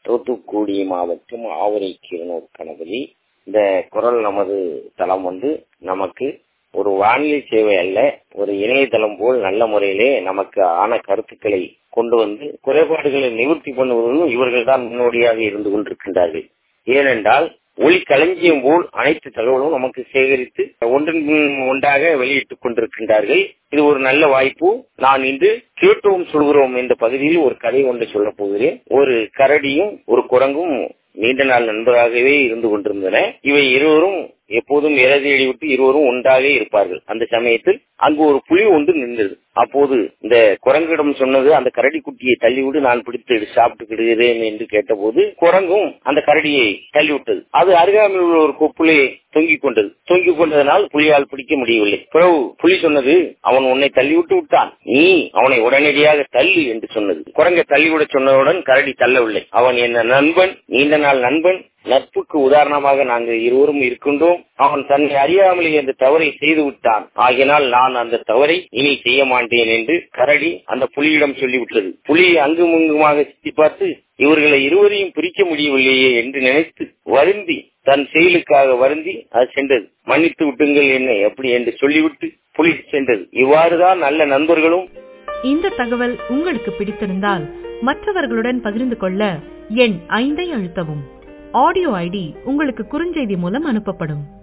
தூத்துக்குடி மாவட்டம் ஆவரை கீரனூர் கணபதி இந்த குரல் நமது தளம் வந்து நமக்கு ஒரு வானிலை சேவை அல்ல ஒரு இணையதளம் போல் நல்ல முறையிலே நமக்கு ஆன கருத்துக்களை கொண்டு வந்து குறைபாடுகளை நிவர்த்தி பண்ணுவதிலும் இவர்கள் தான் முன்னோடியாக இருந்து கொண்டிருக்கின்றார்கள் ஏனென்றால் ஒளி களஞ்சியம் போல் அனைத்து தகவலும் நமக்கு சேகரித்து ஒன்றின் ஒன்றாக வெளியிட்டுக் கொண்டிருக்கின்றார்கள் இது ஒரு நல்ல வாய்ப்பு நான் இன்று கேட்டோம் சொல்கிறோம் என்ற பகுதியில் ஒரு கதை ஒன்றை சொல்ல போகிறேன் ஒரு கரடியும் ஒரு குரங்கும் நீண்ட நாள் நண்பராகவே இருந்து கொண்டிருந்தன இவை இருவரும் எப்போதும் இறதேடி விட்டு இருவரும் ஒன்றாக இருப்பார்கள் அந்த சமயத்தில் அங்கு ஒரு புலி ஒன்று நின்றது அப்போது இந்த குரங்கிடம் சொன்னது அந்த கரடி குட்டியை தள்ளிவிட்டு நான் பிடித்து சாப்பிட்டுக்கிடுகிறேன் என்று கேட்டபோது குரங்கும் அந்த கரடியை தள்ளிவிட்டது அது அருகாமையில் உள்ள ஒரு கொப்புலே தொங்கிக் கொண்டது தொங்கிக் கொண்டதனால் புலியால் பிடிக்க முடியவில்லை பிறகு புலி சொன்னது அவன் உன்னை தள்ளிவிட்டு விட்டான் நீ அவனை உடனடியாக தள்ளு என்று சொன்னது குரங்கை தள்ளிவிட சொன்னதுடன் கரடி தள்ளவில்லை அவன் என்ன நண்பன் நீண்ட நாள் நண்பன் நட்புக்கு உதாரணமாக நாங்கள் இருவரும் இருக்கின்றோம் அவன் தன்னை அறியாமலே அந்த தவறை செய்து விட்டான் ஆகினால் நான் அந்த தவறை இனி செய்ய மாட்டேன் என்று கரடி அந்த புலியிடம் சொல்லிவிட்டது புலி அங்கும் இங்குமாக சுத்தி பார்த்து இவர்களை இருவரையும் பிரிக்க முடியவில்லையே என்று நினைத்து வருந்தி தன் செயலுக்காக வருந்தி அது சென்றது மன்னித்து விட்டுங்கள் என்ன எப்படி என்று சொல்லிவிட்டு புலி சென்றது இவ்வாறுதான் நல்ல நண்பர்களும் இந்த தகவல் உங்களுக்கு பிடித்திருந்தால் மற்றவர்களுடன் பகிர்ந்து கொள்ள எண் ஐந்தை அழுத்தவும் ஆடியோ ஐடி உங்களுக்கு குறுஞ்செய்தி மூலம் அனுப்பப்படும்